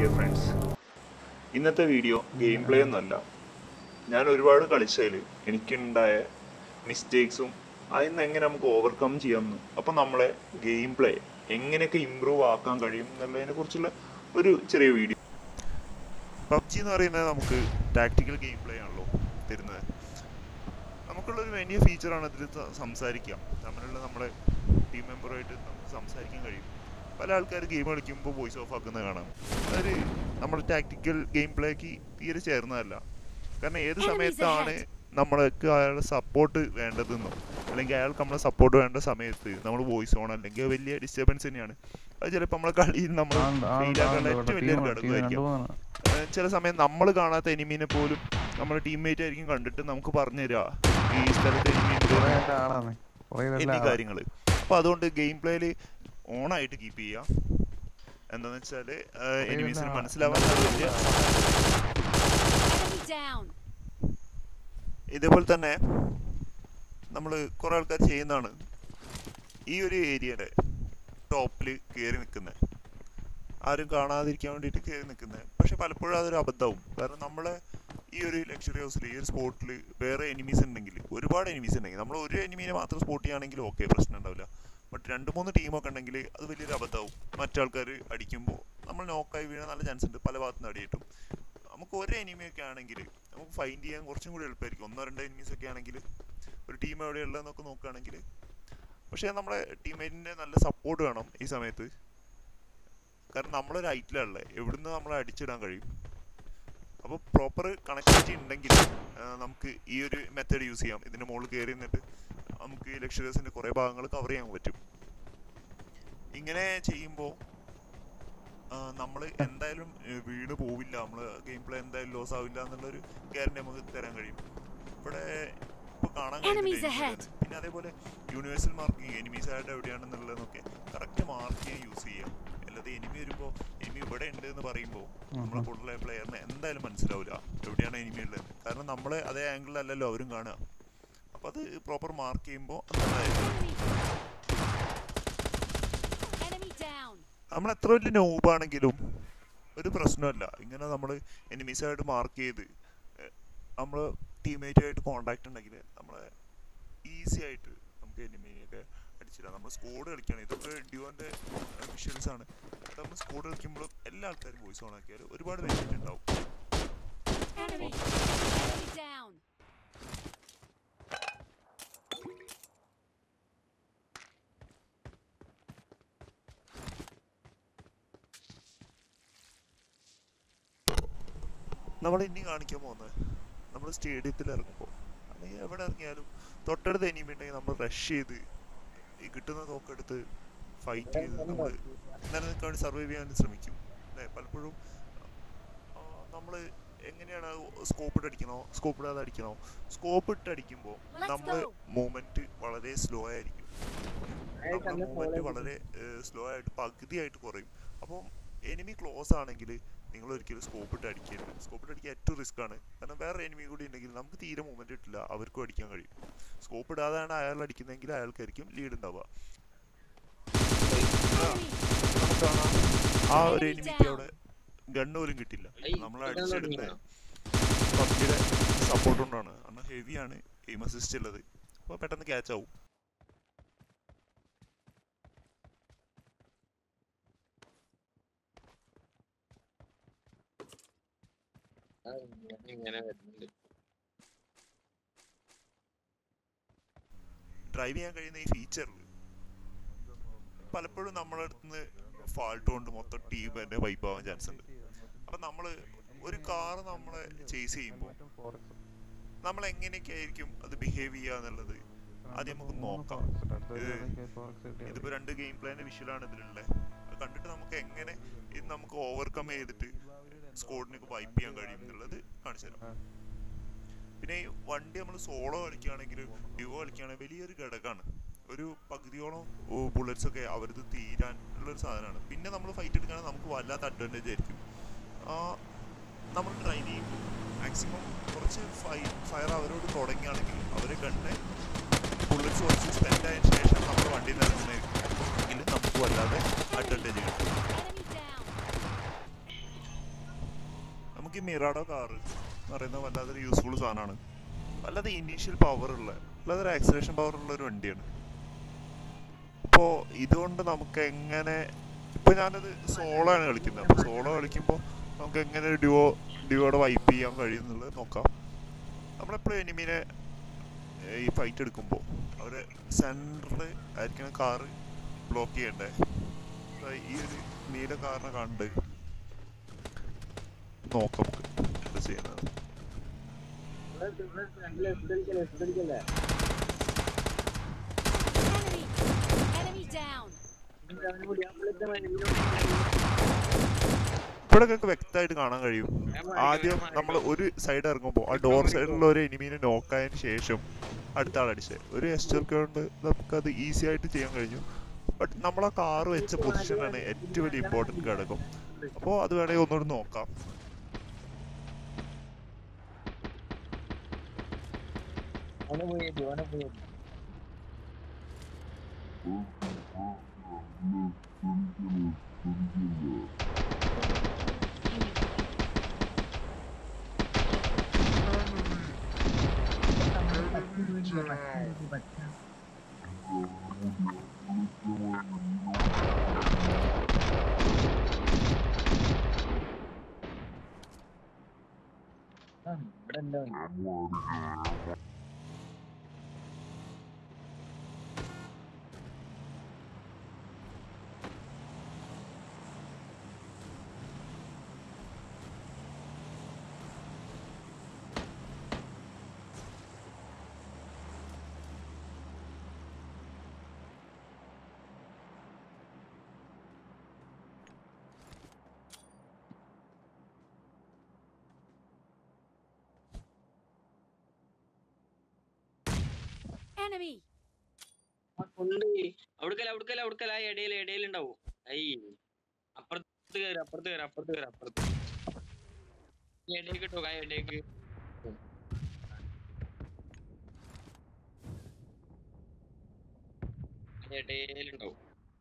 Dear friends ഇന്നത്തെ video game play ഒന്നുമല്ല ഞാൻ ഒരുപാട് കളിച്ചതിൽ എനിക്കുണ്ടായ മിസ്റ്റേക്സും അതിൽ നിന്ന് എങ്ങനെ നമുക്ക് ഓവർകം ചെയ്യാമെന്ന് അപ്പം നമ്മളെ ഗെയിം പ്ലേ എങ്ങനെയൊക്കെ ഇമ്പ്രൂവ് ആക്കാൻ കഴിയും എന്നുള്ളതിനെ കുറിച്ചുള്ള ഒരു ചെറിയ വീഡിയോ പബ്ജി എന്ന് പറയുന്നത് നമുക്ക് ടാക്ടിക്കൽ ഗെയിം പ്ലേ ആണല്ലോ തരുന്നത് നമുക്കുള്ളൊരു വലിയ ഫീച്ചറാണ് ഇതിൽ ത- സംസാരിക്കാം തമ്മിലുള്ള നമ്മുടെ ടീം മെമ്പറുമായിട്ട് നമുക്ക് സംസാരിക്കാൻ കഴിയും പല ആൾക്കാർ ഗെയിം കളിക്കുമ്പോൾ വോയിസ് ഓഫ് ആക്കുന്നത് കാണാം അതൊരു നമ്മുടെ ടാക്ടിക്കൽ ഗെയിം പ്ലേക്ക് തീരെ ചേർന്നതല്ല കാരണം ഏത് Enemies സമയത്താണ് ahead. നമ്മൾക്ക് അയാളുടെ സപ്പോർട്ട് വേണ്ടതെന്നോ അല്ലെങ്കിൽ അയാൾക്ക് നമ്മളെ സപ്പോർട്ട് വേണ്ട സമയത്ത് നമ്മൾ വോയിസ് ഓൺ അല്ലെങ്കിൽ അത് വലിയ ഡിസ്റ്റർബൻസ് തന്നെയാണ് അത് ചിലപ്പോൾ നമ്മളെ കളിയിൽ നമ്മൾ ഫെയിലാക്കാനുള്ള ഏറ്റവും വലിയൊരു ഘടകമായിരിക്കും ഏഹ് ചില സമയം നമ്മൾ കാണാത്ത എനിമീനെ പോലും നമ്മുടെ ടീംമേറ്റ് ആയിരിക്കും കണ്ടിട്ട് നമുക്ക് പറഞ്ഞു തരിക ഈ സ്ഥലത്ത് enemy ഉണ്ട് എന്നീ കാര്യങ്ങൾ അപ്പോൾ അതുകൊണ്ട് ഗെയിം പ്ലേയിൽ ഓൺ ആയിട്ട് കീപ്പ് ചെയ്യുക എന്താണെന്ന് വെച്ചാൽ എനിമീസിന് ഇതെല്ലാം മനസ്സിലാവാൻ വലിയ Enemy down. ഇതേപോലെ തന്നെ നമ്മൾ കുറേ ആൾക്കാർ ചെയ്യുന്നതാണ് ഈ ഒരു ഏരിയയുടെ ടോപ്പിൽ കയറി നിൽക്കുന്നത് ആരും കാണാതിരിക്കാൻ വേണ്ടിയിട്ട് കയറി നിൽക്കുന്നത് പക്ഷെ പലപ്പോഴും അതൊരു അബദ്ധവും കാരണം നമ്മളെ ഈ ഒരു ലക്ഷറി ഹൗസിൽ ഈ ഒരു സ്പോട്ടിൽ വേറെ എനിമീസ് ഉണ്ടെങ്കിൽ ഒരുപാട് എനിമീസ് ഉണ്ടെങ്കിൽ നമ്മൾ ഒരു എനിമീനെ മാത്രം സ്പോട്ട് ചെയ്യുകയാണെങ്കിൽ ഓക്കെ പ്രശ്നം ഉണ്ടാവില്ല ബട്ട് രണ്ട് മൂന്ന് ടീമൊക്കെ ഉണ്ടെങ്കിൽ അത് വലിയൊരു അബദ്ധവും മറ്റാൾക്കാർ അടിക്കുമ്പോൾ നമ്മൾ നോക്കായി വീഴാൻ നല്ല ചാൻസ് ഉണ്ട് പല ഭാഗത്തുനിന്ന് അടിയിട്ടും നമുക്ക് ഒരു എനിമിയൊക്കെ ആണെങ്കിൽ നമുക്ക് ഫൈൻഡ് ചെയ്യാൻ കുറച്ചും കൂടി എളുപ്പമായിരിക്കും ഒന്നോ രണ്ടോ എനിമീസ് ഒക്കെ ആണെങ്കിൽ ഒരു ടീം എവിടെയുള്ളതെന്നൊക്കെ നോക്കുകയാണെങ്കിൽ പക്ഷേ നമ്മുടെ ടീമേറ്റിൻ്റെ നല്ല സപ്പോർട്ട് വേണം ഈ സമയത്ത് കാരണം നമ്മളൊരു ഐറ്റിലാണല്ലേ എവിടുന്ന് നമ്മളെ അടിച്ചിടാൻ കഴിയും അപ്പോൾ പ്രോപ്പർ കണക്ടിവിറ്റി ഉണ്ടെങ്കിൽ ആ, നമുക്ക് ഈ ഒരു മെത്തേഡ് യൂസ് ചെയ്യാം ഇതിൻ്റെ മുകളിൽ കയറി നിന്നിട്ട് നമുക്ക് ഈ ലക്ഷറീസിൻ്റെ കുറേ ഭാഗങ്ങൾ കവർ ചെയ്യാൻ പറ്റും ഇങ്ങനെ ചെയ്യുമ്പോൾ നമ്മൾ എന്തായാലും ഏഹ്, വീണ് പോവില്ല നമ്മൾ ഗെയിം പ്ലേ എന്തായാലും ലോസ് ആവില്ല എന്നുള്ളൊരു ഗ്യാരണ്ടി നമുക്ക് തരാൻ കഴിയും ഇവിടെ ഇപ്പോൾ കാണാൻ കഴിയുന്നുണ്ട് Enemies enemy ahead. കളെ. പിന്നെ അതേപോലെ യൂണിവേഴ്സൽ മാർക്കിങ് എനിമീസ് ആയിട്ട് എവിടെയാണെന്നുള്ളതൊക്കെ കറക്റ്റ് മാർക്ക് ചെയ്യാൻ യൂസ് ചെയ്യുക അല്ലാതെ എനിമി വരുമ്പോൾ എനിമി ഇവിടെ ഉണ്ട് എന്ന് പറയുമ്പോൾ നമ്മളെ കൂടുതൽ പ്ലെയറിന് എന്തായാലും മനസ്സിലാവില്ല എവിടെയാണ് എനിമി ഉള്ളത് കാരണം നമ്മളെ അതേ ആംഗിളിലല്ലല്ലോ അവരും കാണുക അപ്പോൾ അത് പ്രോപ്പർ മാർക്ക് ചെയ്യുമ്പോൾ അത് നല്ലതായിരിക്കും Enemy down. നമ്മൾ എത്ര വലിയ നോബാണെങ്കിലും ഒരു പ്രശ്നമല്ല ഇങ്ങനെ നമ്മൾ എനിമീസായിട്ട് മാർക്ക് ചെയ്ത് നമ്മൾ ടീമേറ്റുമായിട്ട് കോണ്ടാക്ട് ഉണ്ടെങ്കിൽ നമ്മൾ ഈസി ആയിട്ട് നമുക്ക് എനിമീനെയൊക്കെ അടിച്ചിടാം നമ്മൾ സ്കോഡ് കളിക്കുകയാണ് ഇതൊക്കെ ഡ്യൂവിൻ്റെ വിഷ്വൽസ് ആണ് നമ്മൾ സ്കോഡ് കളിക്കുമ്പോൾ എല്ലാ ആൾക്കാരും വോയിസ് ഓൺ ആക്കിയാൽ ഒരുപാട് ബെനിഫിറ്റ് ഉണ്ടാവും Enemy. Enemy down. നമ്മൾ ഇനി കാണിക്കാൻ പോകുന്നത് നമ്മൾ സ്റ്റേഡിയത്തിൽ ഇറങ്ങുമ്പോൾ അല്ലെങ്കിൽ എവിടെ ഇറങ്ങിയാലും തൊട്ടടുത്ത് എനിമി ഉണ്ടെങ്കിൽ നമ്മൾ റഷ് ചെയ്ത് ഈ കിട്ടുന്ന തോക്കെടുത്ത് ഫൈറ്റ് ചെയ്ത് നമ്മൾ നിലനിൽക്കാൻ വേണ്ടി സർവൈവ് ചെയ്യാൻ ശ്രമിക്കും അല്ലേ പലപ്പോഴും നമ്മൾ എങ്ങനെയാണ് സ്കോപ്പ് ഇട്ട് അടിക്കണോ സ്കോപ്പ് ഇടാതെ അടിക്കണോ സ്കോപ്പ് ഇട്ട് അടിക്കുമ്പോൾ Let's നമ്മൾ go. മൂവ്മെന്റ് വളരെ സ്ലോ ആയിരിക്കും നമ്മുടെ മൂവ്മെന്റ് വളരെ സ്ലോ ആയിട്ട് പകുതിയായിട്ട് കുറയും അപ്പം എനിമി ക്ലോസ് ആണെങ്കിൽ നിങ്ങൾ ഒരിക്കലും സ്കോപ്പ് ഇട്ട് അടിക്കരുത് സ്കോപ്പ് ഇട്ട് അടിക്കാൻ ഏറ്റവും റിസ്ക് ആണ് കാരണം വേറെ എനിമി കൂടി ഉണ്ടെങ്കിൽ നമുക്ക് തീരെ മൂവ്മെന്റ് കിട്ടില്ല അവർക്കും അടിക്കാൻ കഴിയും സ്കോപ്പ് ഇടാതെയാണ് അയാൾ അടിക്കുന്നതെങ്കിൽ അയാൾക്കായിരിക്കും ലീഡ് ഉണ്ടാവുക Enemy. നമുക്ക് കാണാം ആ ഒരു Enemy എനിമിക്ക് down. അവിടെ ഗണ്ണ് പോലും കിട്ടില്ല ഐ, നമ്മൾ ഇതാണ് അടിച്ചെടുത്ത തുടങ്ങിയോ? പബ്ജിയുടെ സപ്പോർട്ട് കൊണ്ടാണ് കാരണം ഹെവിയാണ് എയിം അസിസ്റ്റ് ഉള്ളത് അപ്പോൾ പെട്ടെന്ന് ക്യാച്ച് ആവും ആ, ഇങ്ങനെ വരുന്നുണ്ട് ഡ്രൈവ് ചെയ്യാൻ കഴിയുന്ന ഈ ഫീച്ചറിൽ പലപ്പോഴും നമ്മളെ അടുത്തുനിന്ന് ഫാൾട്ട് കൊണ്ട് മൊത്തം ടീം തന്നെ വൈപ്പ് ആവാൻ ചാൻസ് ഉണ്ട് അപ്പം നമ്മൾ ഒരു കാർ നമ്മളെ ചേസ് ചെയ്യുമ്പോൾ നമ്മൾ എങ്ങനെയൊക്കെ ആയിരിക്കും അത് ബിഹേവ് ചെയ്യുക എന്നുള്ളത് ആദ്യം നമുക്ക് നോക്കാം ഇത് ഇതിപ്പോൾ രണ്ട് ഗെയിം പ്ലാൻ്റെ വിഷ്വലാണ് ഇതിലുള്ളത് അത് കണ്ടിട്ട് നമുക്ക് എങ്ങനെ ഇത് നമുക്ക് ഓവർകം ചെയ്തിട്ട് സ്കോഡിനൊക്കെ വൈപ്പ് ചെയ്യാൻ കഴിയും എന്നുള്ളത് കാണിച്ചു തരാം പിന്നെ ഈ വണ്ടി നമ്മൾ സോളോ കളിക്കുകയാണെങ്കിൽ ഡ്യുവോ കളിക്കുകയാണെങ്കിൽ വലിയൊരു ഘടകമാണ് ഒരു പകുതിയോളം ബുള്ളറ്റ്സ് ഒക്കെ അവരത് തീരാൻ ഉള്ളൊരു സാധനമാണ് പിന്നെ നമ്മൾ ഫൈറ്റ് എടുക്കുകയാണെങ്കിൽ നമുക്ക് വല്ലാത്ത അഡ്വാൻറ്റേജ് ആയിരിക്കും നമ്മൾ ഡ്രൈവ് ചെയ്യുമ്പോൾ മാക്സിമം കുറച്ച് ഫൈ ഫയർ അവരോട് തുടങ്ങുകയാണെങ്കിൽ അവരെ കണ്ട് ബുള്ളറ്റ്സ് കുറച്ച് സ്പെൻഡ് ആയതിനു ശേഷം നമ്മൾ വണ്ടി നിറങ്ങുന്നതെങ്കിൽ നമുക്ക് വല്ലാതെ അഡ്വാൻറ്റേജ് കിട്ടും Enemy down. നമുക്ക് ഈ മിറാഡോ കാറ് എന്ന് പറയുന്നത് വല്ലാതൊരു യൂസ്ഫുൾ സാധനമാണ് വല്ലാതെ ഇനീഷ്യൽ പവർ ഉള്ള വല്ലാതൊരു ആക്സലേഷൻ പവർ ഉള്ള ഒരു വണ്ടിയാണ് അപ്പോൾ ഇതുകൊണ്ട് നമുക്ക് എങ്ങനെ ഇപ്പൊ ഞാനത് സോളോ ആണ് കളിക്കുന്നത് അപ്പോൾ സോളോ കളിക്കുമ്പോൾ നമുക്ക് എങ്ങനെ ഒരു ഡ്യുവോ ഡ്യുവോടെ വൈപ്പ് ചെയ്യാൻ കഴിയുന്നുള്ളത് നോക്കാം നമ്മളെപ്പോഴും എനിമീനെ ഏർ ഈ ഫൈറ്റ് എടുക്കുമ്പോൾ അവർ സെൻറ്ററിൽ ആയിരിക്കണം കാറ് ബ്ലോക്ക് ചെയ്യണ്ടേ അപ്പൊ ഈ ഒരു നീല കാറിനെ കണ്ട് നോക്കാം നമുക്ക് എന്താ ചെയ്യുന്നത് Enemy! Enemy down! ഇവിടെ നിങ്ങൾക്ക് വ്യക്തമായിട്ട് കാണാൻ കഴിയും ആദ്യം നമ്മൾ ഒരു സൈഡ് ഇറങ്ങുമ്പോൾ ആ ഡോർ സൈഡിലുള്ള ഒരു എനിമീനെ നോക്കായതിന് ശേഷം അടുത്ത ആളടിച്ചത് ഒരു എസ്റ്റർക്ക് കൊണ്ട് നമുക്കത് ഈസി ആയിട്ട് ചെയ്യാൻ കഴിഞ്ഞു ബട്ട് നമ്മൾ ആ കാറ് വെച്ച പൊസിഷനാണ് ഏറ്റവും വലിയ ഇമ്പോർട്ടൻറ്റ് ഘടകം അപ്പോൾ അത് വേണമെങ്കിൽ ഒന്നുകൂടി നോക്കാം ഓനെ പോയി ഓനെ പോയി ഇവിടെ എന്താ Enemy! ഉണ്ട് അവിടുക്കല്ല അവിടുക്കല്ല അവിടുക്കല്ല ആ ഇടയിൽ ഇടയിൽ ഉണ്ടാവും ഐ അപ്പുറത്ത് കയറി അപ്പുറത്ത് കയറി അപ്പുറത്ത് കയറി അപ്പുറത്ത് ഈ ഇടയ്ക്ക് കിട്ടോ ആ ഇടയ്ക്ക് ഇടയിലുണ്ടാവും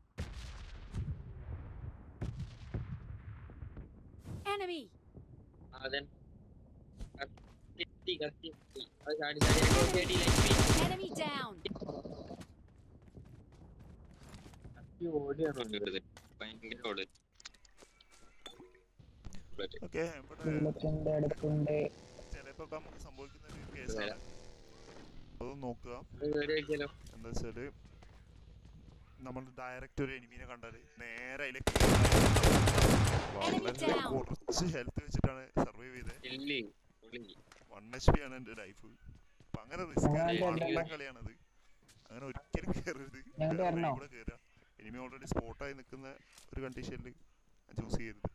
Enemy! അതൻ കത്തി കത്തി കത്തി അത് ചാടി ചാടി അടി, അടി, അടി, അടി. Enemy down! കത്തി ഓടിയാണ് വെറുതെ ഭയങ്കര ഓട് ഓക്കെ ഇവിടെ ബുള്ളറ്റിന്റെ അടുത്തുണ്ട് ചിലപ്പോൾ നമുക്ക് സംഭവിക്കുന്ന ഒരു കേസാണ് അത് നോക്കുക കയറി വെക്കാലോ എന്താ വെച്ചാല് നമ്മൾ ഡയറക്റ്റ് ഒരു എനിമീനെ കണ്ടാൽ നേരെ അതിലേക്ക് വളരെ down. കുറച്ച് ഹെൽത്ത് വെച്ചിട്ടാണ് സർവൈവ് ചെയ്തത് ഇല്ലേ പൊളി വൺ എച്ച് പി ആണ് എൻ്റെ ലൈഫ് അപ്പൊ അങ്ങനെ റിസ്ക് ഞങ്ങളുടെ വള്ള എല്ലാം- കളിയാണത് അങ്ങനെ ഒരിക്കലും കയറരുത് ഞങ്ങളുടെ വേറെ എണ്ണോ? വഴി കൂടെ കയറുക എനിമി ഓൾറെഡി സ്പോട്ടായി നിൽക്കുന്ന ഒരു കണ്ടീഷനിൽ ചൂസ് ചെയ്യരുത്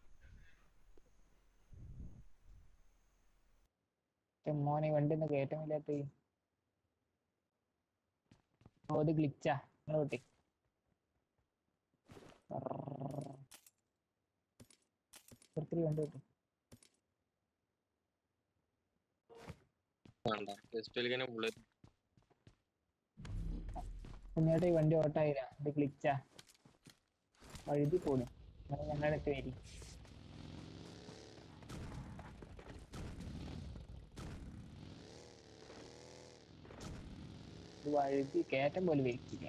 പക്ഷെ മോനെ വണ്ടി ഒന്ന് കയറ്റമില്ലാത്ത ഓ ഇത് ഗ്ലിച്ചാ നിങ്ങൾ കൂട്ടി ഒത്തിരി വണ്ടി കിട്ടും വേണ്ട ജസ്റ്റ് ഇങ്ങനെ ബുള്ളറ്റ് കുഞ്ഞേട്ട ഈ വണ്ടി ഓട്ടായില്ല ഇത് ഗ്ലിച്ചാ വഴുതി പോണു നിങ്ങൾ ഞങ്ങളുടെ അടുത്ത് വരി ഇത് വഴുതി കയറ്റം പോലെ വലിക്കില്ല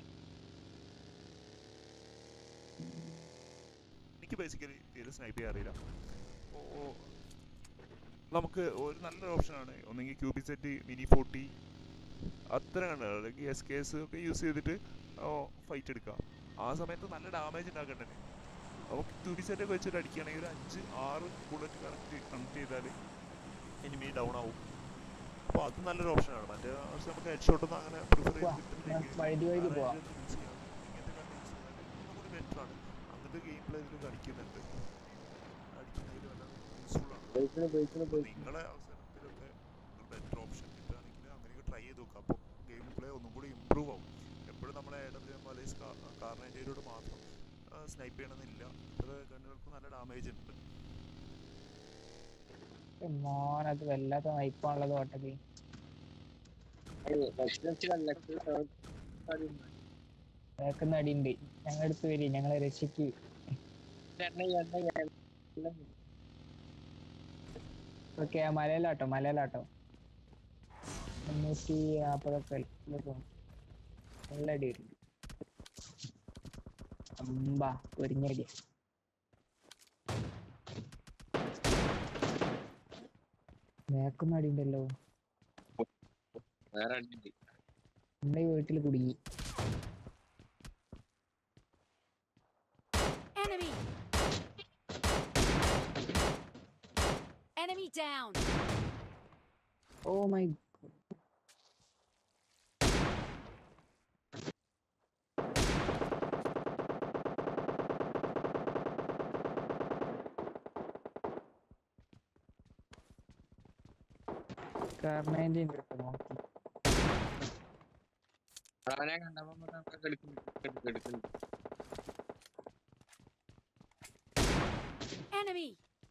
എനിക്ക് ബേസിക്കലി തീരെ സ്നൈപ്പ് ചെയ്യാൻ അറിയില്ല ഓ നമുക്ക് ഒരു നല്ലൊരു ഓപ്ഷനാണ് ഒന്നെങ്കിൽ ക്യൂബി സെറ്റ് മിനി ഫോർട്ടി അത്ര കണ്ട അല്ലെങ്കിൽ എസ് കെ എസ് ഒക്കെ യൂസ് ചെയ്തിട്ട് ഫൈറ്റ് എടുക്കാം ആ സമയത്ത് നല്ല ഡാമേജ് ഉണ്ടാക്കണ്ടേ നമുക്ക് ക്യൂബി സെറ്റ് ഒക്കെ വെച്ചിട്ട് അടിക്കുകയാണെങ്കിൽ ഒരു അഞ്ച് ആറ് ബുള്ളറ്റ് കണക്ട് കണക്ട് ചെയ്താൽ എനിമി ഡൗൺ ആവും അപ്പോൾ അത് നല്ലൊരു ഓപ്ഷനാണ് മറ്റേ പക്ഷെ നമുക്ക് ഹെഡ് ഷോട്ടൊന്നും അങ്ങനെ പ്രിഫർ വാ, നമുക്ക് വഴുതി വഴുതി പോവാം ബെറ്ററാണ് അങ്ങനത്തെ ഗെയിം പ്ലേ ഇതിൽ കളിക്കുന്നുണ്ട് അടിക്കുന്നതിൽ വല്ല യൂസ്ഫുൾ ആണ് ബൈക്കിന് ബൈക്കിന് അപ്പോൾ നിങ്ങളെ അവസരത്തിലൊക്കെ ഒരു ബെറ്റർ ഓപ്ഷൻ കിട്ടുകയാണെങ്കിൽ അങ്ങനെയൊക്കെ ട്രൈ ചെയ്ത് നോക്കാം അപ്പോൾ ഗെയിം പ്ലേ ഒന്നും കൂടി ഇമ്പ്രൂവ് ആവും എപ്പോഴും നമ്മളെ എ ഡബ്ല്യു എം മലേസ് കാറിനേറ്റയിലൂടെ മാത്രം സ്നൈപ്പ് ചെയ്യണമെന്നില്ല അത് ഗണ്ണുകൾക്ക് നല്ല ഡാമേജ് ഉണ്ട് മോനത് വല്ലാത്ത നയിപ്പാണുള്ളത് ഓട്ടത്തിൽ കേൾക്കുന്ന അടിയുണ്ട് ഞങ്ങളുടെ അടുത്ത് വരി ഞങ്ങളെ രക്ഷിക്ക് ഓക്കെ ആ മലയിലാട്ടോ മലയിലാട്ടോ മുന്നൂറ്റി നാപ്പതൊക്കെ നല്ല അടി വരും അമ്പാ പൊരിഞ്ഞടി മേക്കുന്ന അടി ഉണ്ടല്ലോ വേറെ അടിയുണ്ട് നമ്മുടെ ഈ വീട്ടിൽ കുടുങ്ങി Enemy! Enemy down! Oh my കാർണേന്റെ ഉണ്ട് നോക്കി അവനെ കണ്ടപ്പോ മുതൽ നമ്മളെ കളിക്കുന്നു എടുക്കുന്നു എടുക്കുന്നു Enemy!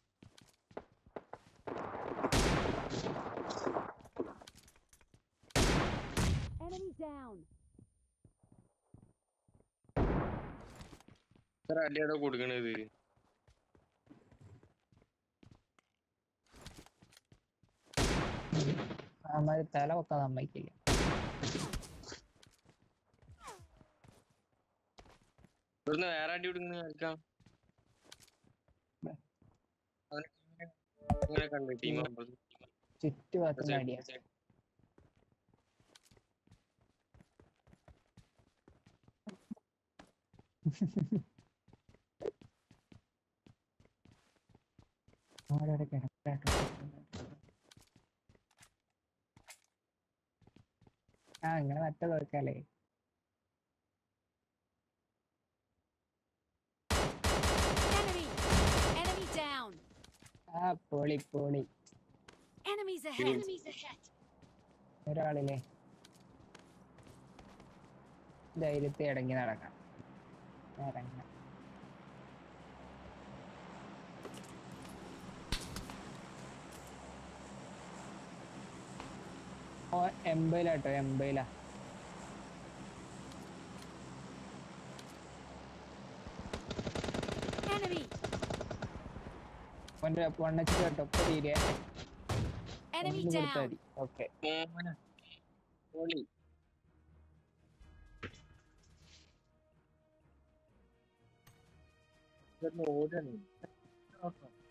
Enemy down! എത്ര അടിയാടോ കൊടുക്കണത് അമ്മാര് തല വെക്കാൻ സമ്മതിക്കില്ല ഇവിടുന്ന് വേറെ അടി കൊടുക്കുന്ന കളിക്കാം അവനെ ഇങ്ങനെ കണ്ടു ടീം ചുറ്റു ഭാഗത്തുനിന്ന് അടിയാ അവിടെ കിടക്കാട്ടോ ആ ഇങ്ങനെ മറ്റേ തോൽക്കാല്ലേ Enemy! Enemy down! ആ പൊളി പൊളി Enemies ahead! Enemies ahead! ഒരാളില്ലേ ധൈര്യത്തെ ഇടങ്ങി നടക്കാം ഇറങ്ങാം ഓ എൺപതിലാട്ടോ എൺപതിലാ Enemy! ഓൻ്റെ വണ്ണച്ച് കേട്ടോ ഇപ്പൊ തീരെ Enemy ഒന്ന് കൊടുത്താൽ down! മതി ഓക്കെ മോനെ പൊളി ഇവിടുന്ന് ഓടാണ്